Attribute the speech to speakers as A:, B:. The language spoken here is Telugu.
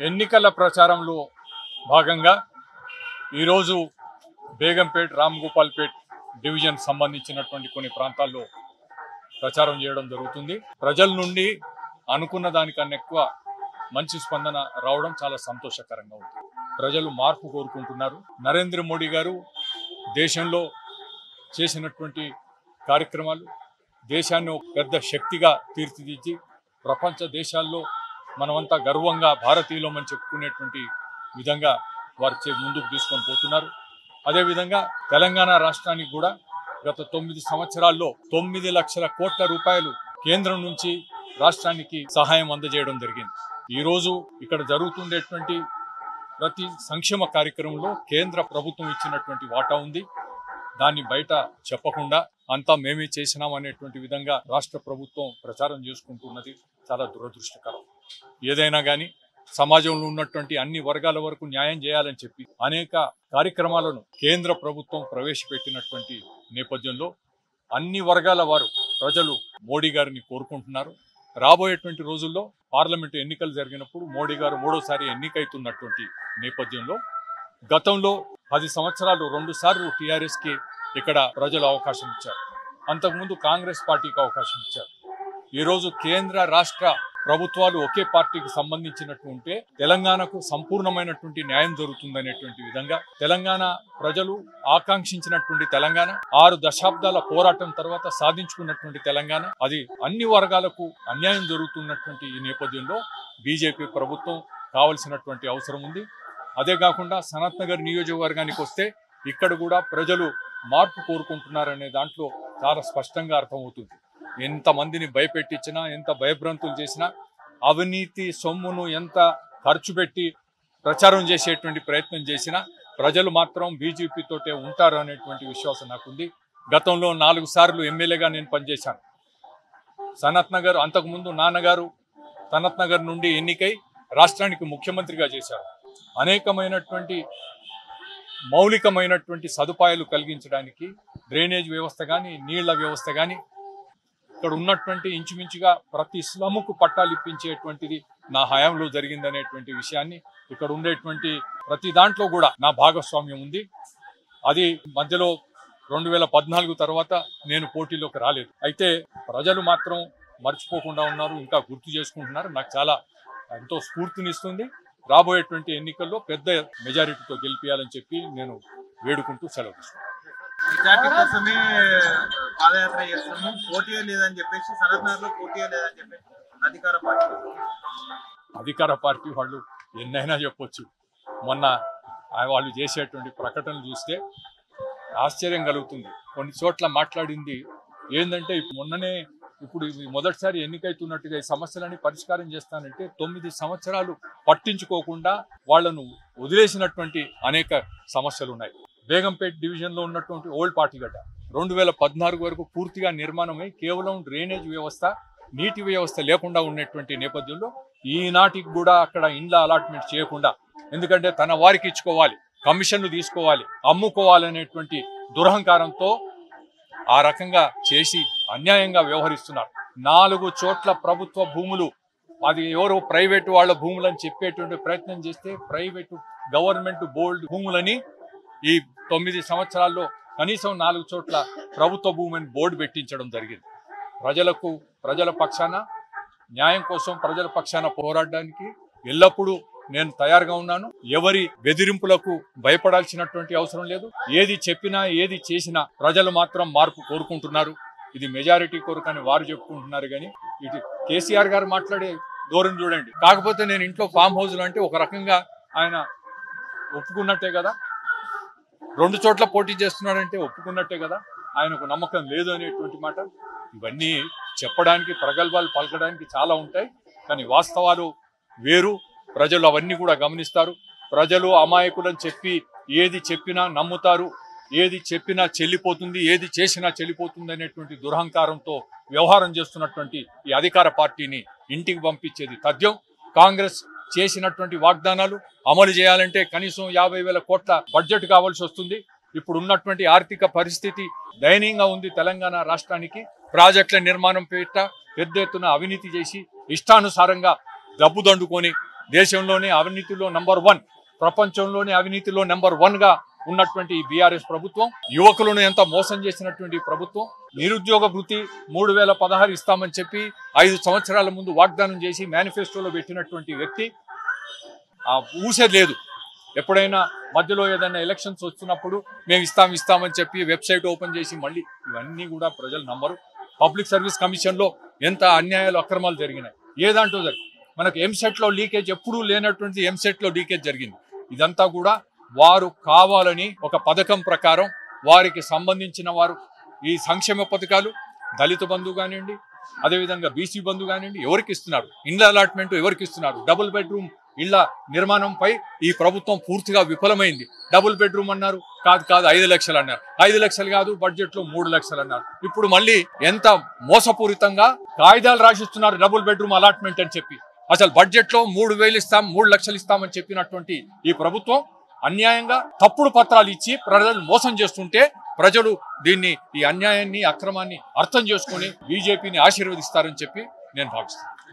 A: ఎన్నికల ప్రచారంలో భాగంగా ఈరోజు బేగంపేట్ రామ్ గోపాల్పేట్ డివిజన్ సంబంధించినటువంటి కొన్ని ప్రాంతాల్లో ప్రచారం చేయడం జరుగుతుంది ప్రజల నుండి అనుకున్న దానికన్నా ఎక్కువ మంచి స్పందన రావడం చాలా సంతోషకరంగా ఉంది ప్రజలు మార్పు కోరుకుంటున్నారు నరేంద్ర మోడీ గారు దేశంలో చేసినటువంటి కార్యక్రమాలు దేశాన్ని ఒక పెద్ద శక్తిగా తీర్చిదిద్ది ప్రపంచ దేశాల్లో మనమంతా గర్వంగా భారతీయులమని చెప్పుకునేటువంటి విధంగా వారు చే- ముందుకు తీసుకొని పోతున్నారు అదేవిధంగా తెలంగాణ రాష్ట్రానికి కూడా గత తొమ్మిది సంవత్సరాల్లో తొమ్మిది లక్షల కోట్ల రూపాయలు కేంద్రం నుంచి రాష్ట్రానికి సహాయం అందజేయడం జరిగింది ఈ రోజు ఇక్కడ జరుగుతుండేటువంటి ప్రతి సంక్షేమ కార్యక్రమంలో కేంద్ర ప్రభుత్వం ఇచ్చినటువంటి వాటా ఉంది దాన్ని బయట చెప్పకుండా అంతా మేమే చేసినాం అనేటువంటి విధంగా రాష్ట్ర ప్రభుత్వం ప్రచారం చేసుకుంటున్నది చాలా దురదృష్టకరం ఏదైనా కానీ సమాజంలో ఉన్నటువంటి అన్ని వర్గాల వరకు న్యాయం చేయాలని చెప్పి అనేక కార్యక్రమాలను కేంద్ర ప్రభుత్వం ప్రవేశపెట్టినటువంటి నేపథ్యంలో అన్ని వర్గాల వారు ప్రజలు మోడీ గారిని కోరుకుంటున్నారు రాబోయేటువంటి రోజుల్లో పార్లమెంటు ఎన్నికలు జరిగినప్పుడు మోడీ గారు మూడోసారి ఎన్నికైతున్నటువంటి నేపథ్యంలో గతంలో పది సంవత్సరాలు రెండు సార్లు టీఆర్ఎస్ కి ఇక్కడ ప్రజలు అవకాశం ఇచ్చారు అంతకుముందు కాంగ్రెస్ పార్టీకి అవకాశం ఇచ్చారు ఈ రోజు కేంద్ర రాష్ట్ర ప్రభుత్వాలు ఒకే పార్టీకి సంబంధించినట్టు ఉంటే తెలంగాణకు సంపూర్ణమైనటువంటి న్యాయం జరుగుతుందనేటువంటి విధంగా తెలంగాణ ప్రజలు ఆకాంక్షించినటువంటి తెలంగాణ ఆరు దశాబ్దాల పోరాటం తర్వాత సాధించుకున్నటువంటి తెలంగాణ అది అన్ని వర్గాలకు అన్యాయం జరుగుతున్నటువంటి ఈ నేపథ్యంలో బీజేపీ ప్రభుత్వం కావలసినటువంటి అవసరం ఉంది అదే కాకుండా సనత్ నగర్ నియోజకవర్గానికి వస్తే ఇక్కడ కూడా ప్రజలు మార్పు కోరుకుంటున్నారనే దాంట్లో చాలా స్పష్టంగా అర్థమవుతుంది ఎంతమందిని భయపెట్టించినా ఎంత భయభ్రాంతులు చేసినా అవినీతి సొమ్మును ఎంత ఖర్చు పెట్టి ప్రచారం చేసేటువంటి ప్రయత్నం చేసినా ప్రజలు మాత్రం బీజేపీ తోటే ఉంటారు అనేటువంటి విశ్వాసం నాకుంది గతంలో నాలుగు సార్లు ఎమ్మెల్యేగా నేను పనిచేశాను సనత్ నగర్ అంతకుముందు నాన్నగారు సనత్ నగర్ నుండి ఎన్నికై రాష్ట్రానికి ముఖ్యమంత్రిగా చేశారు అనేకమైనటువంటి మౌలికమైనటువంటి సదుపాయాలు కలిగించడానికి డ్రైనేజ్ వ్యవస్థ కానీ నీళ్ల వ్యవస్థ కానీ ఇక్కడ ఉన్నటువంటి ఇంచుమించుగా ప్రతి స్లముకు పట్టాలు ఇప్పించేటువంటిది నా హయాంలో జరిగిందనేటువంటి విషయాన్ని ఇక్కడ ఉండేటువంటి ప్రతి దాంట్లో కూడా నా భాగస్వామ్యం ఉంది అది మధ్యలో రెండు వేల పద్నాలుగు తర్వాత నేను పోటీలోకి రాలేదు అయితే ప్రజలు మాత్రం మర్చిపోకుండా ఉన్నారు ఇంకా గుర్తు చేసుకుంటున్నారు నాకు చాలా ఎంతో స్ఫూర్తినిస్తుంది రాబోయేటువంటి ఎన్నికల్లో పెద్ద మెజారిటీతో గెలిపించాలని చెప్పి నేను వేడుకుంటూ సెలవు తీసుకుంటాను.
B: మెజార్టీ కోసమే పాదయాత్ర చేస్తున్నాము పోటీ లేదని చెప్పేసి సనత్ నగర్ లో పోటీ లేదని చెప్పేసి అధికార పార్టీ
A: అధికార పార్టీ వాళ్ళు ఎన్నైనా చెప్పొచ్చు మొన్న ఆ వాళ్ళు చేసేటువంటి ప్రకటనలు చూస్తే ఆశ్చర్యం కలుగుతుంది కొన్ని చోట్ల మాట్లాడింది ఏంటంటే ఇప్పుడు మొన్ననే ఇప్పుడు ఇవి మొదటిసారి ఎన్నికైతున్నట్టుగా ఈ సమస్యలని పరిష్కారం చేస్తానంటే తొమ్మిది సంవత్సరాలు పట్టించుకోకుండా వాళ్ళను వదిలేసినటువంటి అనేక సమస్యలు ఉన్నాయి బేగంపేట్ డివిజన్ లో ఉన్నటువంటి ఓల్డ్ పార్టీగడ్డ రెండు వేల పద్నాలుగు వరకు పూర్తిగా నిర్మాణమై కేవలం డ్రైనేజ్ వ్యవస్థ నీటి వ్యవస్థ లేకుండా ఉన్నటువంటి నేపథ్యంలో ఈనాటికి కూడా అక్కడ ఇండ్ల అలాట్మెంట్ చేయకుండా ఎందుకంటే తన వారికి ఇచ్చుకోవాలి కమిషన్లు తీసుకోవాలి అమ్ముకోవాలనేటువంటి దురహంకారంతో ఆ రకంగా చేసి అన్యాయంగా వ్యవహరిస్తున్నారు నాలుగు చోట్ల ప్రభుత్వ భూములు అది ఎవరో ప్రైవేటు వాళ్ళ భూములని చెప్పేటువంటి ప్రయత్నం చేస్తే ప్రైవేటు గవర్నమెంట్ బోల్డ్ భూములని ఈ తొమ్మిది సంవత్సరాల్లో కనీసం నాలుగు చోట్ల ప్రభుత్వ భూమిని బోర్డు పెట్టించడం జరిగింది ప్రజలకు ప్రజల పక్షాన న్యాయం కోసం ప్రజల పక్షాన పోరాడడానికి ఎల్లప్పుడూ నేను తయారుగా ఉన్నాను ఎవరి బెదిరింపులకు భయపడాల్సినటువంటి అవసరం లేదు ఏది చెప్పినా ఏది చేసినా ప్రజలు మాత్రం మార్పు కోరుకుంటున్నారు ఇది మెజారిటీ కొరకని వారు చెప్పుకుంటున్నారు కానీ ఇది కేసీఆర్ గారు మాట్లాడే ధోరణి చూడండి కాకపోతే నేను ఇంట్లో ఫామ్ హౌస్లో అంటే ఒక రకంగా ఆయన ఒప్పుకున్నట్టే కదా రెండు చోట్ల పోటీ చేస్తున్నాడంటే ఒప్పుకున్నట్టే కదా ఆయనకు నమ్మకం లేదు అనేటువంటి మాట ఇవన్నీ చెప్పడానికి ప్రగల్భాలు పలకడానికి చాలా ఉంటాయి కానీ వాస్తవాలు వేరు ప్రజలు అవన్నీ కూడా గమనిస్తారు ప్రజలు అమాయకులని చెప్పి ఏది చెప్పినా నమ్ముతారు ఏది చెప్పినా చెల్లిపోతుంది ఏది చేసినా చెల్లిపోతుంది అనేటువంటి దురహంకారంతో వ్యవహారం చేస్తున్నటువంటి ఈ అధికార పార్టీని ఇంటికి పంపించేది తథ్యం కాంగ్రెస్ చేసినటువంటి వాగ్దానాలు అమలు చేయాలంటే కనీసం యాభై వేల కోట్ల బడ్జెట్ కావాల్సి వస్తుంది ఇప్పుడు ఉన్నటువంటి ఆర్థిక పరిస్థితి దయనీయంగా ఉంది తెలంగాణ రాష్ట్రానికి ప్రాజెక్టుల నిర్మాణం పేరిట పెద్ద ఎత్తున అవినీతి చేసి ఇష్టానుసారంగా డబ్బు దండుకొని దేశంలోనే అవినీతిలో నంబర్ వన్ ప్రపంచంలోనే అవినీతిలో నెంబర్ వన్ గా ఉన్నటువంటి ఈ బీఆర్ఎస్ ప్రభుత్వం యువకులను ఎంత మోసం చేసినటువంటి ఈ ప్రభుత్వం నిరుద్యోగ వృత్తి మూడు వేల పదహారు ఇస్తామని చెప్పి ఐదు సంవత్సరాల ముందు వాగ్దానం చేసి మేనిఫెస్టోలో పెట్టినటువంటి వ్యక్తి ఆ ఊసేది లేదు ఎప్పుడైనా మధ్యలో ఏదైనా ఎలక్షన్స్ వచ్చినప్పుడు మేము ఇస్తాం ఇస్తామని చెప్పి వెబ్సైట్ ఓపెన్ చేసి మళ్ళీ ఇవన్నీ కూడా ప్రజలు నమ్మరు పబ్లిక్ సర్వీస్ కమిషన్లో ఎంత అన్యాయాలు అక్రమాలు జరిగినాయి ఏ దాంట్లో జరిగి మనకు ఎంసెట్లో లీకేజ్ ఎప్పుడూ లేనటువంటి ఎంసెట్లో లీకేజ్ జరిగింది ఇదంతా కూడా వారు కావాలని ఒక పథకం ప్రకారం వారికి సంబంధించిన వారు ఈ సంక్షేమ పథకాలు దళిత బంధు కానివ్వండి అదేవిధంగా బీసీ బంధు కానివ్వండి ఎవరికి ఇస్తున్నారు ఇండ్ల అలాట్మెంట్ ఎవరికి ఇస్తున్నారు డబుల్ బెడ్రూమ్ ఇళ్ల నిర్మాణంపై ఈ ప్రభుత్వం పూర్తిగా విఫలమైంది డబుల్ బెడ్రూమ్ అన్నారు కాదు కాదు ఐదు లక్షలు అన్నారు ఐదు లక్షలు కాదు బడ్జెట్ లో మూడు లక్షలు అన్నారు ఇప్పుడు మళ్ళీ ఎంత మోసపూరితంగా కాగితాలు రాసిస్తున్నారు డబుల్ బెడ్రూమ్ అలాట్మెంట్ అని చెప్పి అసలు బడ్జెట్ లో మూడు వేలు ఇస్తాం మూడు లక్షలు ఇస్తామని చెప్పినటువంటి ఈ ప్రభుత్వం అన్యాయంగా తప్పుడు పత్రాలు ఇచ్చి ప్రజలు మోసం చేస్తుంటే ప్రజలు దీన్ని ఈ అన్యాయాన్ని అక్రమాన్ని అర్థం చేసుకొని బీజేపీని ఆశీర్వదిస్తారని చెప్పి నేను భావిస్తాను